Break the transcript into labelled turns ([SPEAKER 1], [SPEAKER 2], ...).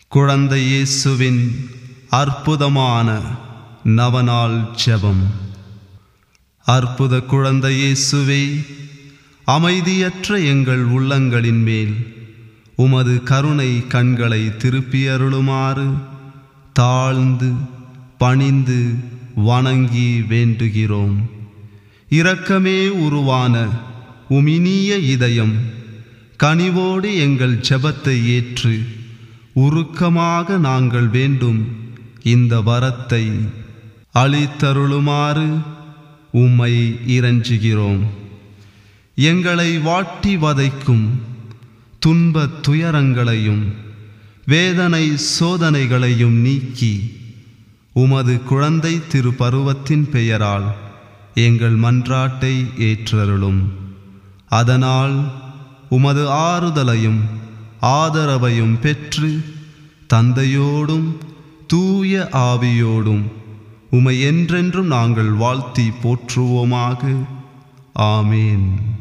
[SPEAKER 1] குழந்தை இயேசுவின் அற்புதமான நவநாள் ஜெபம் அற்புத குழந்தை இயேசுவே அமைதியற்ற எங்கள் உள்ளங்களின் மேல் உமது கருணை கண்களை திருப்பியருளுமாறு தாழ்ந்து பணிந்து வணங்கி வேண்டுகிறோம் இரக்கமே உருவான உமினிய இதயம் கனிவோடு எங்கள் ஜெபத்தை ஏற்று உருக்கமாக நாங்கள் வேண்டும் இந்த வரத்தை அளித்தருளுமாறு உம்மை இறைஞ்சுகிறோம் எங்களை வாட்டி வதைக்கும் துன்பத் துயரங்களையும் வேதனை சோதனைகளையும் நீக்கி உமது குழந்தை திருப்பருவத்தின் பெயரால் எங்கள் மன்றாட்டை ஏற்றருளும் அதனால் உமது ஆறுதலையும் ஆதரவையும் பெற்று தந்தையோடும் தூய ஆவியோடும் உமை என்றென்றும் நாங்கள் வாழ்த்தி போற்றுவோமாக ஆமேன்